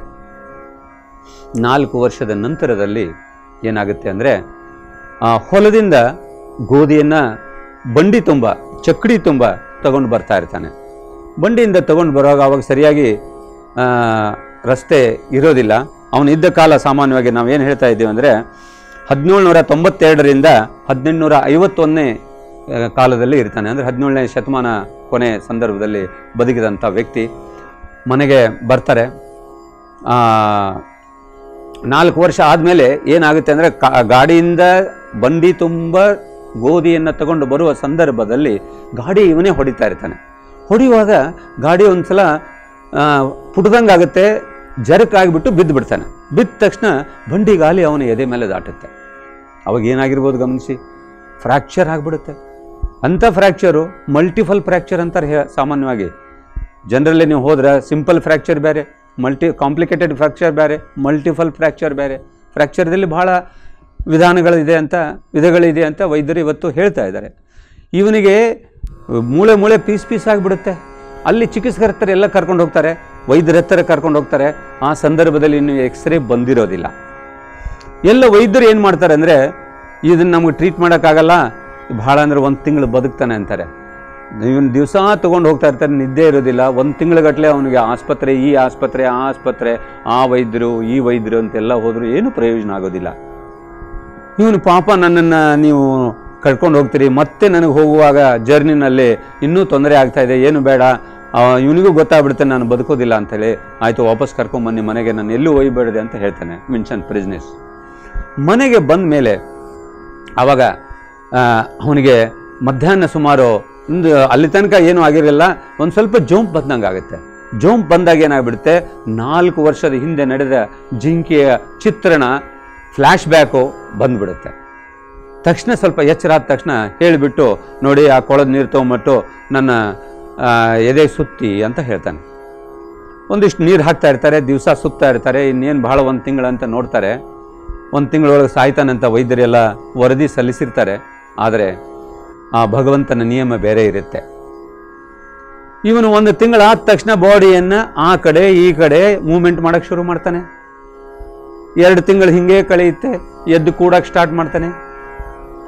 ನಾಲ್ಕು ವರ್ಷದ ನಂತರದಲ್ಲಿ ಏನಾಗುತ್ತೆ ಅಂದರೆ ಆ ಹೊಲದಿಂದ ಗೋಧಿಯನ್ನು ಬಂಡಿ ತುಂಬ ಚಕ್ಕಡಿ ತುಂಬ ತಗೊಂಡು ಬರ್ತಾ ಇರ್ತಾನೆ ಬಂಡಿಯಿಂದ ತಗೊಂಡು ಬರುವಾಗ ಅವಾಗ ಸರಿಯಾಗಿ ಆ, ರಸ್ತೆ ಇರೋದಿಲ್ಲ ಅವನು ಇದ್ದ ಕಾಲ ಸಾಮಾನ್ಯವಾಗಿ ನಾವು ಏನು ಹೇಳ್ತಾ ಇದ್ದೀವಿ ಅಂದರೆ ಹದಿನೇಳುನೂರ ತೊಂಬತ್ತೆರಡರಿಂದ ಹದಿನೆಂಟುನೂರ ಐವತ್ತೊಂದನೇ ಆ, ಕಾಲದಲ್ಲಿ ಇರ್ತಾನೆ ಅಂದರೆ ಹದಿನೇಳನೇ ಶತಮಾನ ಕೊನೆ ಸಂದರ್ಭದಲ್ಲಿ ಬದುಕಿದಂಥ ವ್ಯಕ್ತಿ ಮನೆಗೆ ಬರ್ತಾರೆ ಆ, ನಾಲ್ಕು ವರ್ಷ ಆದಮೇಲೆ ಏನಾಗುತ್ತೆ ಅಂದರೆ ಗಾಡಿಯಿಂದ ಬಂಡಿ ತುಂಬ ಗೋಧಿಯನ್ನು ತಗೊಂಡು ಬರುವ ಸಂದರ್ಭದಲ್ಲಿ ಗಾಡಿ ಇವನೇ ಹೊಡಿತಾ ಇರ್ತಾನೆ ಹೊಡೆಯುವಾಗ ಗಾಡಿ ಒಂದ್ಸಲ ಪುಟ್ದಂಗೆ ಆಗುತ್ತೆ ಜರಕ್ ಆಗಿಬಿಟ್ಟು ಬಿದ್ದು ಬಿಡ್ತಾನೆ ಬಿದ್ದ ತಕ್ಷಣ ಬಂಡಿ ಗಾಲಿ ಅವನ ಎದೆ ಮೇಲೆ ದಾಟುತ್ತೆ ಅವಾಗ ಏನಾಗಿರ್ಬೋದು ಗಮನಿಸಿ ಫ್ರ್ಯಾಕ್ಚರ್ ಆಗಿಬಿಡುತ್ತೆ ಅಂಥ ಫ್ರ್ಯಾಕ್ಚರು ಮಲ್ಟಿಫಲ್ ಫ್ರ್ಯಾಕ್ಚರ್ ಅಂತಾರೆ ಹೇ- ಸಾಮಾನ್ಯವಾಗಿ ಜನರಲ್ಲಿ ನೀವು ಹೋದ್ರೆ ಸಿಂಪಲ್ ಫ್ರ್ಯಾಕ್ಚರ್ ಬೇರೆ ಮಲ್ಟಿ ಕಾಂಪ್ಲಿಕೇಟೆಡ್ ಫ್ರ್ಯಾಕ್ಚರ್ ಬೇರೆ ಮಲ್ಟಿಫಲ್ ಫ್ರ್ಯಾಕ್ಚರ್ ಬೇರೆ ಫ್ರ್ಯಾಕ್ಚರ್ದಲ್ಲಿ ಬಹಳ ವಿಧಾನಗಳಿದೆ ಅಂತ ವಿಧಗಳಿದೆ ಅಂತ ವೈದ್ಯರು ಇವತ್ತು ಹೇಳ್ತಾ ಇದ್ದಾರೆ ಇವನಿಗೆ ಮೂಳೆ ಮೂಳೆ ಪೀಸ್ ಪೀಸ್ ಆಗಿಬಿಡುತ್ತೆ ಅಲ್ಲಿ ಚಿಕಿತ್ಸಕರ ಎಲ್ಲ ಕರ್ಕೊಂಡು ಹೋಗ್ತಾರೆ ವೈದ್ಯರ ಹತ್ತಿರ ಕರ್ಕೊಂಡು ಹೋಗ್ತಾರೆ ಆ ಸಂದರ್ಭದಲ್ಲಿ ಇನ್ನು ಎಕ್ಸ್ರೇ ಬಂದಿರೋದಿಲ್ಲ ಎಲ್ಲ ವೈದ್ಯರು ಏನು ಮಾಡ್ತಾರೆ ಅಂದರೆ ಇದನ್ನು ನಮಗೆ ಟ್ರೀಟ್ ಮಾಡೋಕ್ಕಾಗಲ್ಲ ಭಾಳ ಅಂದರೆ ಒಂದು ತಿಂಗಳು ಬದುಕ್ತಾನೆ ಅಂತಾರೆ ಇವನು ದಿವಸ ತೊಗೊಂಡು ಹೋಗ್ತಾ ಇರ್ತಾರೆ ನಿದ್ದೆ ಇರೋದಿಲ್ಲ ಒಂದು ತಿಂಗಳಗಟ್ಟಲೆ ಅವನಿಗೆ ಆಸ್ಪತ್ರೆ ಈ ಆಸ್ಪತ್ರೆ ಆ ಆಸ್ಪತ್ರೆ ಆ ವೈದ್ಯರು ಈ ವೈದ್ಯರು ಅಂತೆಲ್ಲ ಹೋದರೂ ಏನು ಪ್ರಯೋಜನ ಆಗೋದಿಲ್ಲ ಇವನು ಪಾಪ ನನ್ನನ್ನು ನೀವು ಕರ್ಕೊಂಡು ಹೋಗ್ತೀರಿ ಮತ್ತೆ ನನಗೆ ಹೋಗುವಾಗ ಜರ್ನಿನಲ್ಲಿ ಇನ್ನೂ ತೊಂದರೆ ಆಗ್ತಾ ಇದೆ ಏನು ಬೇಡ ಇವನಿಗೂ ಗೊತ್ತಾಗ್ಬಿಡುತ್ತೆ ನಾನು ಬದುಕೋದಿಲ್ಲ ಅಂತೇಳಿ ಆಯಿತು ವಾಪಸ್ ಕರ್ಕೊಂಬನ್ನಿ ಮನೆಗೆ ನಾನು ಎಲ್ಲೂ ಒಯ್ಬೇಡಿದೆ ಅಂತ ಹೇಳ್ತಾನೆ ಮಿನ್ಷನ್ ಪ್ರಿಸ್ನೆಸ್ ಮನೆಗೆ ಬಂದ ಮೇಲೆ ಆವಾಗ ಅವನಿಗೆ ಮಧ್ಯಾಹ್ನ ಸುಮಾರು ಒಂದು ಅಲ್ಲಿ ತನಕ ಏನೂ ಆಗಿರಲಿಲ್ಲ ಒಂದು ಸ್ವಲ್ಪ ಜೋಂಪ್ ಬಂದಂಗೆ ಆಗುತ್ತೆ ಜೋಂಪ್ ಬಂದಾಗ ಏನಾಗ್ಬಿಡುತ್ತೆ ನಾಲ್ಕು ವರ್ಷದ ಹಿಂದೆ ನಡೆದ ಜಿಂಕೆಯ ಚಿತ್ರಣ ಫ್ಲ್ಯಾಶ್ ಬ್ಯಾಕು ಬಂದ್ಬಿಡುತ್ತೆ ತಕ್ಷಣ ಸ್ವಲ್ಪ ಎಚ್ಚರ ಆದ ತಕ್ಷಣ ಹೇಳಿಬಿಟ್ಟು ನೋಡಿ ಆ ಕೊಳದ ನೀರು ತೊಗೊಂಬಿಟ್ಟು ನನ್ನ ಆ, ಎದೆ ಸುತ್ತಿ ಅಂತ ಹೇಳ್ತಾನೆ ಒಂದಿಷ್ಟು ನೀರು ಹಾಕ್ತಾ ಇರ್ತಾರೆ ದಿವಸ ಸುತ್ತಾ ಇರ್ತಾರೆ ಇನ್ನೇನು ಭಾಳ ಒಂದು ತಿಂಗಳಂತ ನೋಡ್ತಾರೆ ಒಂದು ತಿಂಗಳೊಳಗೆ ಸಾಯ್ತಾನಂತ ವೈದ್ಯರೆಲ್ಲ ವರದಿ ಸಲ್ಲಿಸಿರ್ತಾರೆ ಆದರೆ ಆ ಭಗವಂತನ ನಿಯಮ ಬೇರೆ ಇರುತ್ತೆ ಇವನು ಒಂದು ತಿಂಗಳಾದ ತಕ್ಷಣ ಬಾಡಿಯನ್ನು ಆ ಕಡೆ ಈ ಕಡೆ ಮೂವ್ಮೆಂಟ್ ಮಾಡೋಕ್ಕೆ ಶುರು ಮಾಡ್ತಾನೆ ಎರಡು ತಿಂಗಳು ಹಿಂಗೆ ಕಳೆಯುತ್ತೆ ಎದ್ದು ಕೂಡಕ್ಕೆ ಸ್ಟಾರ್ಟ್ ಮಾಡ್ತಾನೆ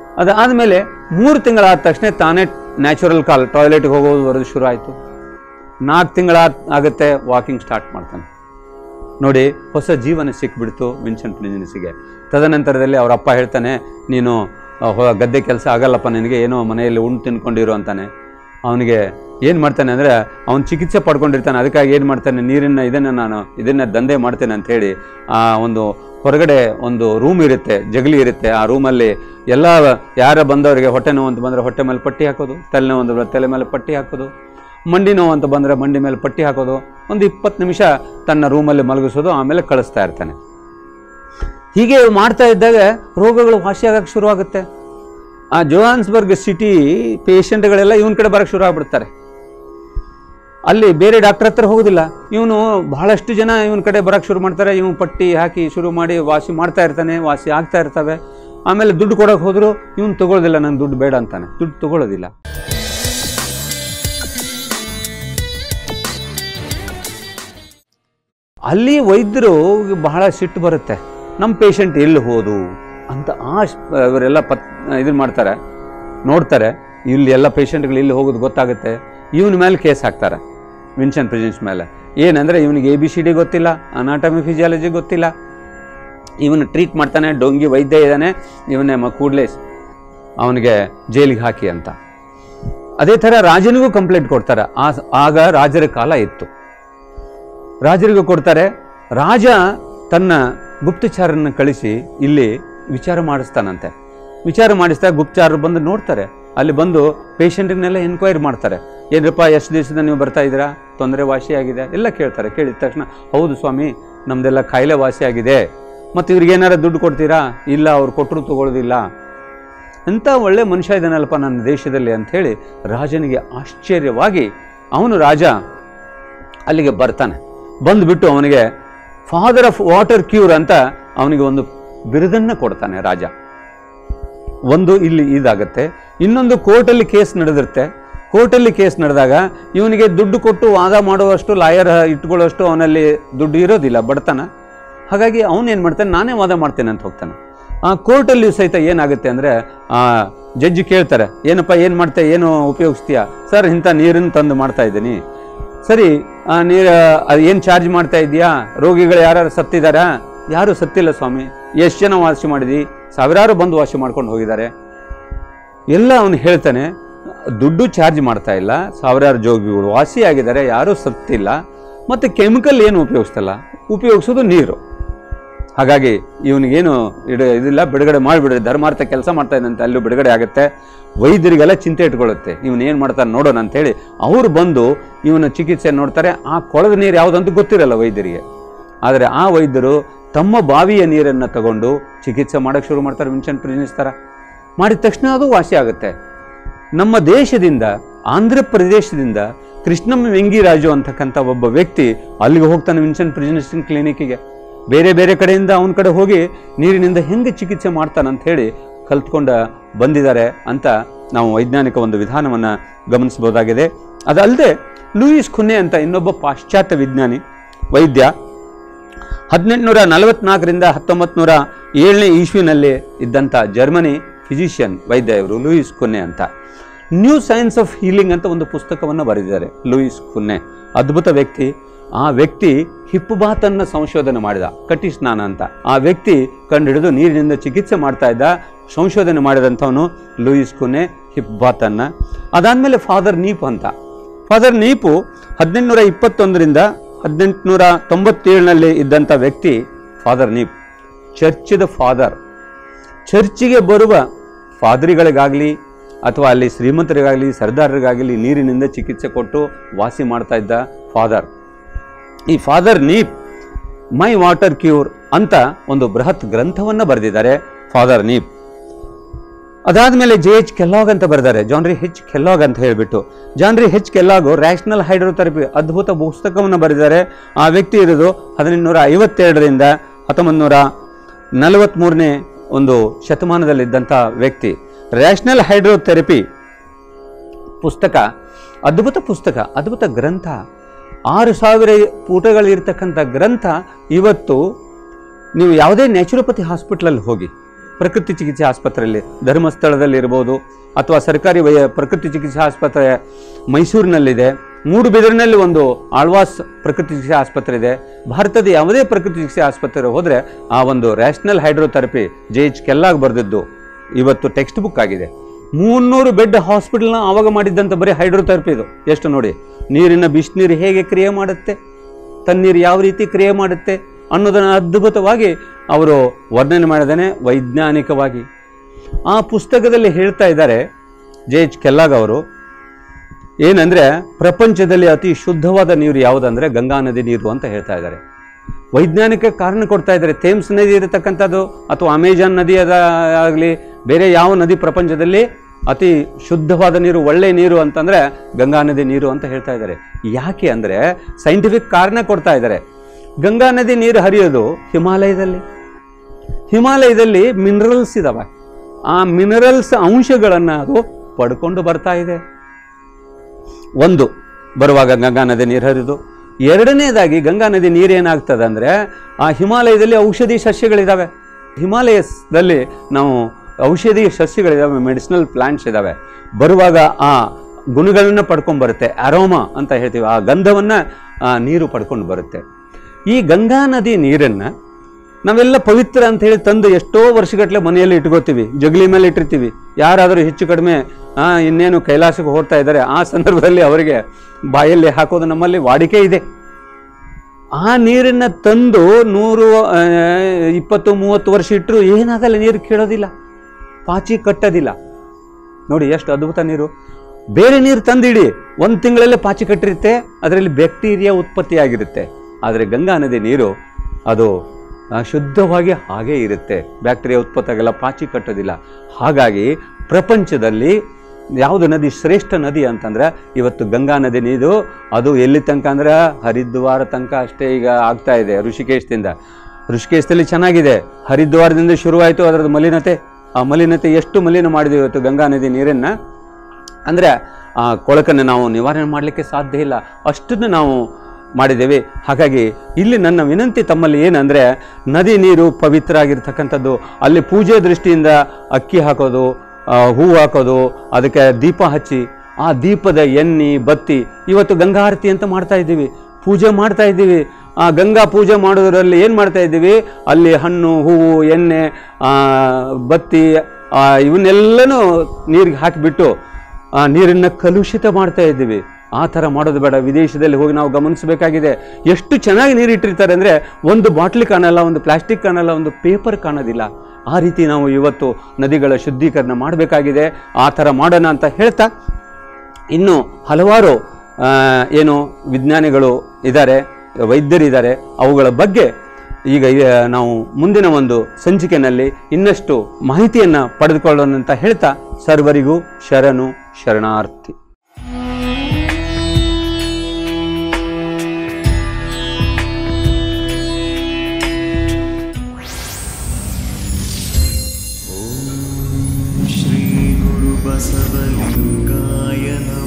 ಅದಾದಮೇಲೆ ಮೂರು ತಿಂಗಳಾದ ತಕ್ಷಣ ತಾನೇ ನ್ಯಾಚುರಲ್ ಕಾಲ್ ಟಾಯ್ಲೆಟ್ಗೆ ಹೋಗೋದು ಬರೋದು ಶುರು ಆಯಿತು ನಾಲ್ಕು ತಿಂಗಳ ಆಗುತ್ತೆ ವಾಕಿಂಗ್ ಸ್ಟಾರ್ಟ್ ಮಾಡ್ತಾನೆ ನೋಡಿ ಹೊಸ ಜೀವನ ಸಿಕ್ಬಿಡ್ತು ವಿನ್ಸೆಂಟ್ ಪ್ರಿನ್ಸಿಗೆ ತದನಂತರದಲ್ಲಿ ಅವ್ರ ಅಪ್ಪ ಹೇಳ್ತಾನೆ ನೀನು ಆ, ಹೊ- ಗದ್ದೆ ಕೆಲಸ ಆಗಲ್ಲಪ್ಪ ನಿನಗೆ ಏನೋ ಮನೆಯಲ್ಲಿ ಉಂಡು ತಿನ್ಕೊಂಡಿರು ಅಂತಾನೆ ಅವನಿಗೆ ಏನು ಮಾಡ್ತಾನೆ ಅಂದರೆ ಅವನು ಚಿಕಿತ್ಸೆ ಪಡ್ಕೊಂಡಿರ್ತಾನೆ ಅದಕ್ಕಾಗಿ ಏನು ಮಾಡ್ತಾನೆ ನೀರಿನ ಇದನ್ನು ನಾನು ಇದನ್ನು ದಂಧೆ ಮಾಡ್ತೇನೆ ಅಂಥೇಳಿ ಆ ಒಂದು ಹೊರಗಡೆ ಒಂದು ರೂಮ್ ಇರುತ್ತೆ ಜಗಲಿ ಇರುತ್ತೆ ಆ ರೂಮಲ್ಲಿ ಎಲ್ಲ ಯಾರ ಬಂದವರಿಗೆ ಹೊಟ್ಟೆ ನೋವು ಅಂತ ಬಂದರೆ ಹೊಟ್ಟೆ ಮೇಲೆ ಪಟ್ಟಿ ಹಾಕೋದು ತಲೆನೋವು ಅಂತ ಬಂದ್ರೆ ತಲೆ ಮೇಲೆ ಪಟ್ಟಿ ಹಾಕೋದು ಮಂಡಿ ನೋವು ಅಂತ ಬಂದರೆ ಮಂಡಿ ಮೇಲೆ ಪಟ್ಟಿ ಹಾಕೋದು ಒಂದು ಇಪ್ಪತ್ತು ನಿಮಿಷ ತನ್ನ ರೂಮಲ್ಲಿ ಮಲಗಿಸೋದು ಆಮೇಲೆ ಕಳಿಸ್ತಾ ಇರ್ತಾನೆ ಹೀಗೆ ಮಾಡ್ತಾ ಇದ್ದಾಗ ರೋಗಗಳು ವಾಸಿಯಾಗಕ್ಕೆ ಶುರುವಾಗುತ್ತೆ ಆ ಜೋಹಾನ್ಸ್ಬರ್ಗ್ ಸಿಟಿ ಪೇಷಂಟ್ಗಳೆಲ್ಲ ಇವನ ಕಡೆ ಬರೋಕ್ಕೆ ಶುರು ಆಗ್ಬಿಡ್ತಾರೆ ಅಲ್ಲಿ ಬೇರೆ ಡಾಕ್ಟರ್ ಹತ್ರ ಹೋಗೋದಿಲ್ಲ ಇವನು ಬಹಳಷ್ಟು ಜನ ಇವನ ಕಡೆ ಬರೋಕ್ಕೆ ಶುರು ಮಾಡ್ತಾರೆ ಇವನು ಪಟ್ಟಿ ಹಾಕಿ ಶುರು ಮಾಡಿ ವಾಸಿ ಮಾಡ್ತಾ ಇರ್ತಾನೆ ವಾಸಿ ಆಗ್ತಾ ಇರ್ತವೆ ಆಮೇಲೆ ದುಡ್ಡು ಕೊಡೋಕೆ ಹೋದ್ರು ಇವನು ತಗೊಳ್ಳೋದಿಲ್ಲ ನಂಗೆ ದುಡ್ಡು ಬೇಡ ಅಂತಾನೆ ದುಡ್ಡು ತಗೊಳ್ಳೋದಿಲ್ಲ ಅಲ್ಲಿ ವೈದ್ಯರು ಬಹಳ ಸಿಟ್ಟು ಬರುತ್ತೆ ನಮ್ಮ ಪೇಷಂಟ್ ಎಲ್ಲಿ ಹೋದು ಅಂತ ಆ ಶ- ಇವರೆಲ್ಲ ಪತ್ ಇದನ್ನು ಮಾಡ್ತಾರೆ ನೋಡ್ತಾರೆ ಇಲ್ಲಿ ಎಲ್ಲ ಪೇಷಂಟ್ಗಳು ಇಲ್ಲಿ ಹೋಗೋದು ಗೊತ್ತಾಗುತ್ತೆ ಇವನ ಮೇಲೆ ಕೇಸ್ ಹಾಕ್ತಾರೆ ವಿನ್ಸೆಂಟ್ ಪ್ರೆಜೆನ್ಸ್ ಮೇಲೆ ಏನಂದರೆ ಇವನಿಗೆ ಎ ಬಿ ಸಿ ಡಿ ಗೊತ್ತಿಲ್ಲ ಅನಾಟಮಿ ಫಿಸಿಯಾಲಜಿ ಗೊತ್ತಿಲ್ಲ ಇವನು ಟ್ರೀಟ್ ಮಾಡ್ತಾನೆ ಡೊಂಗಿ ವೈದ್ಯ ಇದ್ದಾನೆ ಇವನೇ ಮ ಕೂಡಲೇ ಅವನಿಗೆ ಜೈಲಿಗೆ ಹಾಕಿ ಅಂತ ಅದೇ ಥರ ರಾಜನಿಗೂ ಕಂಪ್ಲೇಂಟ್ ಕೊಡ್ತಾರೆ ಆ ಆಗ ರಾಜರ ಕಾಲ ಇತ್ತು ರಾಜರಿಗೂ ಕೊಡ್ತಾರೆ ರಾಜ ತನ್ನ ಗುಪ್ತಚಾರನ ಕಳಿಸಿ ಇಲ್ಲಿ ವಿಚಾರ ಮಾಡಿಸ್ತಾನಂತೆ ವಿಚಾರ ಮಾಡಿಸಿದಾಗ ಗುಪ್ತಚಾರರು ಬಂದು ನೋಡ್ತಾರೆ ಅಲ್ಲಿ ಬಂದು ಪೇಷಂಟ್ನೆಲ್ಲ ಎನ್ಕ್ವೈರಿ ಮಾಡ್ತಾರೆ ಏನಪ್ಪ ಎಷ್ಟು ದಿವಸದಿಂದ ನೀವು ಬರ್ತಾ ಇದ್ದೀರಾ ತೊಂದರೆ ವಾಸಿಯಾಗಿದೆ ಎಲ್ಲ ಕೇಳ್ತಾರೆ ಕೇಳಿದ ತಕ್ಷಣ ಹೌದು ಸ್ವಾಮಿ ನಮ್ದೆಲ್ಲ ಕಾಯಿಲೆ ವಾಸಿಯಾಗಿದೆ ಮತ್ತು ಇವ್ರಿಗೆ ಏನಾರ ದುಡ್ಡು ಕೊಡ್ತೀರಾ ಇಲ್ಲ ಅವ್ರು ಕೊಟ್ಟರು ತಗೊಳ್ಳೋದಿಲ್ಲ ಎಂಥ ಒಳ್ಳೆ ಮನುಷ್ಯ ಇದ್ದಾನಲ್ಲಪ್ಪ ನನ್ನ ದೇಶದಲ್ಲಿ ಅಂಥೇಳಿ ರಾಜನಿಗೆ ಆಶ್ಚರ್ಯವಾಗಿ ಅವನು ರಾಜ ಅಲ್ಲಿಗೆ ಬರ್ತಾನೆ ಬಂದುಬಿಟ್ಟು ಅವನಿಗೆ ಫಾದರ್ ಆಫ್ ವಾಟರ್ ಕ್ಯೂರ್ ಅಂತ ಅವನಿಗೆ ಒಂದು ಬಿರುದನ್ನು ಕೊಡ್ತಾನೆ ರಾಜ ಒಂದು ಇಲ್ಲಿ ಇದಾಗತ್ತೆ ಇನ್ನೊಂದು ಕೋರ್ಟಲ್ಲಿ ಕೇಸ್ ನಡೆದಿರುತ್ತೆ ಕೋರ್ಟಲ್ಲಿ ಕೇಸ್ ನಡೆದಾಗ ಇವನಿಗೆ ದುಡ್ಡು ಕೊಟ್ಟು ವಾದ ಮಾಡುವಷ್ಟು ಲಾಯರ್ ಇಟ್ಕೊಳ್ಳೋಷ್ಟು ಅವನಲ್ಲಿ ದುಡ್ಡು ಇರೋದಿಲ್ಲ ಬಡತನ ಹಾಗಾಗಿ ಅವನು ಏನು ಮಾಡ್ತಾನೆ ನಾನೇ ವಾದ ಮಾಡ್ತೇನೆ ಅಂತ ಹೋಗ್ತಾನೆ ಆ ಕೋರ್ಟಲ್ಲಿ ಸಹಿತ ಏನಾಗುತ್ತೆ ಅಂದರೆ ಆ ಜಡ್ಜ್ ಕೇಳ್ತಾರೆ ಏನಪ್ಪ ಏನು ಮಾಡ್ತಾ ಏನು ಉಪಯೋಗಿಸ್ತೀಯಾ ಸರ್ ಇಂಥ ನೀರನ್ನು ತಂದು ಮಾಡ್ತಾ ಇದ್ದೀನಿ ಸರಿ ಆ ನೀರು ಅದು ಏನು ಚಾರ್ಜ್ ಮಾಡ್ತಾ ಇದೆಯಾ ರೋಗಿಗಳು ಯಾರು ಸತ್ತಿದ್ದಾರಾ ಯಾರು ಸತ್ತಿಲ್ಲ ಸ್ವಾಮಿ ಎಷ್ಟು ಜನ ವಾಸಿ ಮಾಡಿದಿ ಸಾವಿರಾರು ಬಂದು ವಾಸಿ ಮಾಡ್ಕೊಂಡು ಹೋಗಿದ್ದಾರೆ ಎಲ್ಲ ಅವನು ಹೇಳ್ತಾನೆ ದುಡ್ಡು ಚಾರ್ಜ್ ಮಾಡ್ತಾ ಇಲ್ಲ ಸಾವಿರಾರು ಜೋಗಿಗಳು ವಾಸಿಯಾಗಿದ್ದಾರೆ ಯಾರೂ ಸತ್ತಿಲ್ಲ ಮತ್ತು ಕೆಮಿಕಲ್ ಏನು ಉಪಯೋಗಿಸ್ತಲ್ಲ ಉಪಯೋಗಿಸೋದು ನೀರು ಹಾಗಾಗಿ ಇವನಿಗೇನು ಇಡ ಇದಿಲ್ಲ ಬಿಡುಗಡೆ ಮಾಡಿಬಿಡ್ರಿ ಧರ್ಮಾರ್ಥ ಕೆಲಸ ಮಾಡ್ತಾ ಇದ್ದಂತೆ ಅಲ್ಲೂ ಬಿಡುಗಡೆ ಆಗುತ್ತೆ ವೈದ್ಯರಿಗೆಲ್ಲ ಚಿಂತೆ ಇಟ್ಕೊಳ್ಳುತ್ತೆ ಇವನು ಏನು ಮಾಡ್ತಾನೆ ನೋಡೋಣ ಅಂತೇಳಿ ಅವ್ರು ಬಂದು ಇವನ ಚಿಕಿತ್ಸೆ ನೋಡ್ತಾರೆ ಆ ಕೊಳದ ನೀರು ಯಾವುದಂತ ಗೊತ್ತಿರಲ್ಲ ವೈದ್ಯರಿಗೆ ಆದರೆ ಆ ವೈದ್ಯರು ತಮ್ಮ ಬಾವಿಯ ನೀರನ್ನು ತಗೊಂಡು ಚಿಕಿತ್ಸೆ ಮಾಡೋಕ್ಕೆ ಶುರು ಮಾಡ್ತಾರೆ ವಿನ್ಸೆಂಟ್ ಪ್ರಿನ್ಸ್ ಥರ ಮಾಡಿದ ತಕ್ಷಣ ಅದು ವಾಸಿ ಆಗುತ್ತೆ ನಮ್ಮ ದೇಶದಿಂದ ಆಂಧ್ರ ಪ್ರದೇಶದಿಂದ ಕೃಷ್ಣಮ್ಮ ವೆಂಗಿರಾಜು ಅಂತಕ್ಕಂಥ ಒಬ್ಬ ವ್ಯಕ್ತಿ ಅಲ್ಲಿಗೆ ಹೋಗ್ತಾನೆ ವಿನ್ಸೆಂಟ್ ಪ್ರಿಜನಿಸ್ಟಿನ್ ಕ್ಲಿನಿಕ್ಕಿಗೆ ಬೇರೆ ಬೇರೆ ಕಡೆಯಿಂದ ಅವನ ಕಡೆ ಹೋಗಿ ನೀರಿನಿಂದ ಹೆಂಗೆ ಚಿಕಿತ್ಸೆ ಮಾಡ್ತಾನೆ ಅಂತ ಹೇಳಿ ಕಲ್ತ್ಕೊಂಡ ಬಂದಿದ್ದಾರೆ ಅಂತ ನಾವು ವೈಜ್ಞಾನಿಕ ಒಂದು ವಿಧಾನವನ್ನು ಗಮನಿಸಬಹುದಾಗಿದೆ ಅದಲ್ಲದೆ ಲೂಯಿಸ್ ಖುನ್ನೆ ಅಂತ ಇನ್ನೊಬ್ಬ ಪಾಶ್ಚಾತ್ಯ ವಿಜ್ಞಾನಿ ವೈದ್ಯ ಹದಿನೆಂಟುನೂರ ನಲವತ್ನಾಲ್ಕರಿಂದ ಹತ್ತೊಂಬತ್ತು ನೂರ ಏಳನೇ ಇಸ್ವಿನಲ್ಲಿ ಇದ್ದಂಥ ಜರ್ಮನಿ ಫಿಸಿಷಿಯನ್ ವೈದ್ಯ ಇವರು ಲೂಯಿಸ್ ಕುನ್ನೆ ಅಂತ ನ್ಯೂ ಸೈನ್ಸ್ ಆಫ್ ಹೀಲಿಂಗ್ ಅಂತ ಒಂದು ಪುಸ್ತಕವನ್ನು ಬರೆದಿದ್ದಾರೆ ಲೂಯಿಸ್ ಕುನ್ನೆ ಅದ್ಭುತ ವ್ಯಕ್ತಿ ಆ ವ್ಯಕ್ತಿ ಹಿಪ್ಪುಬಾತನ್ನು ಸಂಶೋಧನೆ ಮಾಡಿದ ಕಟ್ಟಿ ಸ್ನಾನ ಅಂತ ಆ ವ್ಯಕ್ತಿ ಕಂಡುಹಿಡಿದು ನೀರಿನಿಂದ ಚಿಕಿತ್ಸೆ ಮಾಡ್ತಾ ಇದ್ದ ಸಂಶೋಧನೆ ಮಾಡಿದಂಥವನು ಲೂಯಿಸ್ ಕುನ್ನೆ ಹಿಪ್ಬಾತನ್ನು ಅದಾದಮೇಲೆ ಫಾದರ್ ನೀಪ್ ಅಂತ ಫಾದರ್ ನೀಪು ಹದಿನೆಂಟುನೂರ ಇಪ್ಪತ್ತೊಂದರಿಂದ ಹದಿನೆಂಟುನೂರ ತೊಂಬತ್ತೇಳನಲ್ಲಿ ಇದ್ದಂಥ ವ್ಯಕ್ತಿ ಫಾದರ್ ನೀಪ್ ಚರ್ಚಿದ ಫಾದರ್ ಚರ್ಚಿಗೆ ಬರುವ ಫಾದರಿಗಳಿಗಾಗಲಿ ಅಥವಾ ಅಲ್ಲಿ ಶ್ರೀಮಂತರಿಗಾಗಲಿ ಸರ್ದಾರರಿಗಾಗಲಿ ನೀರಿನಿಂದ ಚಿಕಿತ್ಸೆ ಕೊಟ್ಟು ವಾಸಿ ಮಾಡ್ತಾ ಇದ್ದ ಫಾದರ್ ಈ father Kneipp my water cure ಅಂತ ಒಂದು ಬೃಹತ್ ಗ್ರಂಥವನ್ನು ಬರೆದಿದ್ದಾರೆ ಫಾದರ್ ನೀಪ್ ಅದಾದಮೇಲೆ ಜೆ ಎಚ್ ಕೆಲ್ಲಾಗ್ ಅಂತ ಬರೆದಾರೆ ಜಾನ್ರಿ ಹೆಚ್ ಕೆಲ್ಲಾಗ್ ಅಂತ ಹೇಳಿಬಿಟ್ಟು ಜಾನ್ರಿ ಹೆಚ್ ಕೆಲ್ಲಾಗು ರ್ಯಾಷನಲ್ ಹೈಡ್ರೋಥೆರಪಿ ಅದ್ಭುತ ಪುಸ್ತಕವನ್ನು ಬರೆದಿದ್ದಾರೆ ಆ ವ್ಯಕ್ತಿ ಇರೋದು ಹದಿನೆಂಟುನೂರ ಐವತ್ತೆರಡರಿಂದ ಹತ್ತೊಂಬತ್ತು ನೂರ ನಲವತ್ತ್ಮೂರನೇ ಒಂದು ಶತಮಾನದಲ್ಲಿದ್ದಂಥ ವ್ಯಕ್ತಿ ರ್ಯಾಷನಲ್ ಹೈಡ್ರೋಥೆರಪಿ ಪುಸ್ತಕ ಅದ್ಭುತ ಪುಸ್ತಕ ಅದ್ಭುತ ಗ್ರಂಥ ಆರು ಸಾವಿರ ಪುಟಗಳಿರ್ತಕ್ಕಂಥ ಗ್ರಂಥ ಇವತ್ತು ನೀವು ಯಾವುದೇ ನ್ಯಾಚುರೋಪತಿ ಹಾಸ್ಪಿಟ್ಲಲ್ಲಿ ಹೋಗಿ ಪ್ರಕೃತಿ ಚಿಕಿತ್ಸೆ ಆಸ್ಪತ್ರೆಯಲ್ಲಿ ಧರ್ಮಸ್ಥಳದಲ್ಲಿ ಇರ್ಬೋದು ಅಥವಾ ಸರ್ಕಾರಿ ವೈ ಪ್ರಕೃತಿ ಚಿಕಿತ್ಸೆ ಆಸ್ಪತ್ರೆ ಮೈಸೂರಿನಲ್ಲಿದೆ ಮೂಡುಬಿದಿರಿನಲ್ಲಿ ಒಂದು ಆಳ್ವಾಸ್ ಪ್ರಕೃತಿ ಚಿಕಿತ್ಸೆ ಆಸ್ಪತ್ರೆ ಇದೆ ಭಾರತದ ಯಾವುದೇ ಪ್ರಕೃತಿ ಚಿಕಿತ್ಸೆ ಆಸ್ಪತ್ರೆ ಹೋದರೆ ಆ ಒಂದು rational hydrotherapy J H Kellogg ಬರೆದಿದ್ದು ಇವತ್ತು ಟೆಕ್ಸ್ಟ್ ಬುಕ್ ಆಗಿದೆ ಮುನ್ನೂರು ಬೆಡ್ ಹಾಸ್ಪಿಟಲ್ನ ಆವಾಗ ಮಾಡಿದ್ದಂಥ ಬರೀ ಹೈಡ್ರೋಥೆರಪಿ ಇದು ಎಷ್ಟು ನೋಡಿ ನೀರಿನ ಬಿಸಿನೀರು ಹೇಗೆ ಕ್ರಿಯೆ ಮಾಡುತ್ತೆ ತಣ್ಣೀರು ಯಾವ ರೀತಿ ಕ್ರಿಯೆ ಮಾಡುತ್ತೆ ಅನ್ನೋದನ್ನು ಅದ್ಭುತವಾಗಿ ಅವರು ವರ್ಣನೆ ಮಾಡಿದ್ದಾನೆ ವೈಜ್ಞಾನಿಕವಾಗಿ ಆ ಪುಸ್ತಕದಲ್ಲಿ ಹೇಳ್ತಾ ಇದ್ದಾರೆ ಜೆ ಎಚ್ ಕೆಲ್ಲಾಗ್ ಅವರು ಏನಂದ್ರೆ ಪ್ರಪಂಚದಲ್ಲಿ ಅತಿ ಶುದ್ಧವಾದ ನೀರು ಯಾವುದಂದ್ರೆ ಗಂಗಾ ನದಿ ನೀರು ಅಂತ ಹೇಳ್ತಾ ಇದ್ದಾರೆ ವೈಜ್ಞಾನಿಕ ಕಾರಣ ಕೊಡ್ತಾ ಇದ್ದಾರೆ ಥೇಮ್ಸ್ ನದಿ ಇರತಕ್ಕಂಥದ್ದು ಅಥವಾ ಅಮೆಜಾನ್ ನದಿ ಅದ ಆಗಲಿ ಬೇರೆ ಯಾವ ನದಿ ಪ್ರಪಂಚದಲ್ಲಿ ಅತಿ ಶುದ್ಧವಾದ ನೀರು ಒಳ್ಳೆ ನೀರು ಅಂತಂದ್ರೆ ಗಂಗಾ ನದಿ ನೀರು ಅಂತ ಹೇಳ್ತಾ ಇದ್ದಾರೆ ಯಾಕೆ ಅಂದ್ರೆ ಸೈಂಟಿಫಿಕ್ ಕಾರಣ ಕೊಡ್ತಾ ಇದ್ದಾರೆ ಗಂಗಾ ನದಿ ನೀರು ಹರಿಯೋದು ಹಿಮಾಲಯದಲ್ಲಿ ಹಿಮಾಲಯದಲ್ಲಿ ಮಿನರಲ್ಸ್ ಇದಾವೆ ಆ ಮಿನರಲ್ಸ್ ಅಂಶಗಳನ್ನು ಅದು ಪಡ್ಕೊಂಡು ಬರ್ತಾ ಇದೆ ಒಂದು ಬರುವಾಗ ಗಂಗಾ ನದಿ ನೀರು ಹರಿದು ಎರಡನೇದಾಗಿ ಗಂಗಾ ನದಿ ನೀರು ಏನಾಗ್ತದೆ ಅಂದರೆ ಆ ಹಿಮಾಲಯದಲ್ಲಿ ಔಷಧಿ ಸಸ್ಯಗಳಿದ್ದಾವೆ ಹಿಮಾಲಯದಲ್ಲಿ ನಾವು ಔಷಧಿ ಸಸ್ಯಗಳಿದ್ದಾವೆ ಮೆಡಿಸಿನಲ್ ಪ್ಲಾಂಟ್ಸ್ ಇದ್ದಾವೆ ಬರುವಾಗ ಆ ಗುಣಗಳನ್ನು ಪಡ್ಕೊಂಡು ಬರುತ್ತೆ ಅರೋಮಾ ಅಂತ ಹೇಳ್ತೀವಿ ಆ ಗಂಧವನ್ನು ನೀರು ಪಡ್ಕೊಂಡು ಬರುತ್ತೆ ಈ ಗಂಗಾ ನದಿ ನೀರನ್ನು ನಾವೆಲ್ಲ ಪವಿತ್ರ ಅಂತ ಹೇಳಿ ತಂದು ಎಷ್ಟೋ ವರ್ಷಗಟ್ಟಲೆ ಮನೆಯಲ್ಲಿ ಇಟ್ಕೋತೀವಿ ಜಗಲಿ ಮೇಲೆ ಇಟ್ಟಿರ್ತೀವಿ ಯಾರಾದರೂ ಹೆಚ್ಚು ಕಡಿಮೆ ಆ, ಇನ್ನೇನು ಕೈಲಾಸಕ್ಕೆ ಹೋಗ್ತಾ ಇದ್ದಾರೆ ಆ ಸಂದರ್ಭದಲ್ಲಿ ಅವರಿಗೆ ಬಾಯಲ್ಲಿ ಹಾಕೋದು ನಮ್ಮಲ್ಲಿ ವಾಡಿಕೆ ಇದೆ ಆ ನೀರನ್ನು ತಂದು ನೂರು ಆ, ಇಪ್ಪತ್ತು ಮೂವತ್ತು ವರ್ಷ ಇಟ್ಟರು ಏನಾಗಲ್ಲ ನೀರು ಕೇಳೋದಿಲ್ಲ ಪಾಚಿ ಕಟ್ಟೋದಿಲ್ಲ ನೋಡಿ ಎಷ್ಟು ಅದ್ಭುತ ನೀರು ಬೇರೆ ನೀರು ತಂದಿಡಿ ಒಂದು ತಿಂಗಳಲ್ಲೇ ಪಾಚಿ ಕಟ್ಟಿರುತ್ತೆ ಅದರಲ್ಲಿ ಬ್ಯಾಕ್ಟೀರಿಯಾ ಉತ್ಪತ್ತಿಯಾಗಿರುತ್ತೆ ಆದರೆ ಗಂಗಾ ನದಿ ನೀರು ಅದು ಆ, ಶುದ್ಧವಾಗಿ ಹಾಗೇ ಇರುತ್ತೆ ಬ್ಯಾಕ್ಟೀರಿಯಾ ಉತ್ಪತ್ತಿ ಆಗಲ್ಲ ಪಾಚಿ ಕಟ್ಟೋದಿಲ್ಲ ಹಾಗಾಗಿ ಪ್ರಪಂಚದಲ್ಲಿ ಯಾವುದು ನದಿ ಶ್ರೇಷ್ಠ ನದಿ ಅಂತಂದ್ರೆ ಇವತ್ತು ಗಂಗಾ ನದಿ ನೀರು ಅದು ಎಲ್ಲಿ ತನಕ ಅಂದ್ರೆ ಹರಿದ್ವಾರ ತನಕ ಅಷ್ಟೇ ಈಗ ಆಗ್ತಾ ಇದೆ ಋಷಿಕೇಶದಿಂದ ಋಷಿಕೇಶದಲ್ಲಿ ಚೆನ್ನಾಗಿದೆ ಹರಿದ್ವಾರದಿಂದ ಶುರುವಾಯಿತು ಅದರದ್ದು ಮಲಿನತೆ ಆ ಮಲಿನತೆ ಎಷ್ಟು ಮಲಿನ ಮಾಡಿದೆ ಇವತ್ತು ಗಂಗಾ ನದಿ ನೀರನ್ನು ಅಂದರೆ ಆ ಕೊಳಕನ್ನು ನಾವು ನಿವಾರಣೆ ಮಾಡಲಿಕ್ಕೆ ಸಾಧ್ಯ ಇಲ್ಲ ಅಷ್ಟನ್ನು ನಾವು ಮಾಡಿದ್ದೇವೆ ಹಾಗಾಗಿ ಇಲ್ಲಿ ನನ್ನ ವಿನಂತಿ ತಮ್ಮಲ್ಲಿ ಏನಂದರೆ ನದಿ ನೀರು ಪವಿತ್ರ ಆಗಿರ್ತಕ್ಕಂಥದ್ದು ಅಲ್ಲಿ ಪೂಜೆ ದೃಷ್ಟಿಯಿಂದ ಅಕ್ಕಿ ಹಾಕೋದು ಆ, ಹೂವು ಹಾಕೋದು ಅದಕ್ಕೆ ದೀಪ ಹಚ್ಚಿ ಆ ದೀಪದ ಎಣ್ಣೆ ಬತ್ತಿ ಇವತ್ತು ಗಂಗಾರತಿ ಅಂತ ಮಾಡ್ತಾ ಇದ್ದೀವಿ ಪೂಜೆ ಮಾಡ್ತಾ ಇದ್ದೀವಿ ಆ ಗಂಗಾ ಪೂಜೆ ಮಾಡೋದ್ರಲ್ಲಿ ಏನು ಮಾಡ್ತಾ ಇದ್ದೀವಿ ಅಲ್ಲಿ ಹಣ್ಣು ಹೂವು ಎಣ್ಣೆ ಆ, ಬತ್ತಿ ಆ, ಇವನ್ನೆಲ್ಲನೂ ನೀರಿಗೆ ಹಾಕಿಬಿಟ್ಟು ಆ ನೀರನ್ನು ಕಲುಷಿತ ಮಾಡ್ತಾ ಇದ್ದೀವಿ ಆ ಥರ ಮಾಡೋದು ಬೇಡ ವಿದೇಶದಲ್ಲಿ ಹೋಗಿ ನಾವು ಗಮನಿಸಬೇಕಾಗಿದೆ ಎಷ್ಟು ಚೆನ್ನಾಗಿ ನೀರು ಇಟ್ಟಿರ್ತಾರೆ ಅಂದರೆ ಒಂದು ಬಾಟ್ಲಿ ಕಾಣಲ್ಲ ಒಂದು ಪ್ಲಾಸ್ಟಿಕ್ ಕಾಣಲ್ಲ ಒಂದು ಪೇಪರ್ ಕಾಣೋದಿಲ್ಲ ಆ ರೀತಿ ನಾವು ಇವತ್ತು ನದಿಗಳ ಶುದ್ಧೀಕರಣ ಮಾಡಬೇಕಾಗಿದೆ ಆ ಥರ ಮಾಡೋಣ ಅಂತ ಹೇಳ್ತಾ ಇನ್ನು ಹಲವಾರು ಆ, ಏನು ವಿಜ್ಞಾನಿಗಳು ಇದ್ದಾರೆ ವೈದ್ಯರಿದ್ದಾರೆ ಅವುಗಳ ಬಗ್ಗೆ ಈಗ ಆ, ನಾವು ಮುಂದಿನ ಒಂದು ಸಂಚಿಕೆಯಲ್ಲಿ ಇನ್ನಷ್ಟು ಮಾಹಿತಿಯನ್ನು ಪಡೆದುಕೊಳ್ಳೋಣ ಅಂತ ಹೇಳ್ತಾ ಸರ್ವರಿಗೂ ಶರಣು ಶರಣಾರ್ಥಿ श्रीगुरुबसवलिङ्गाय नमः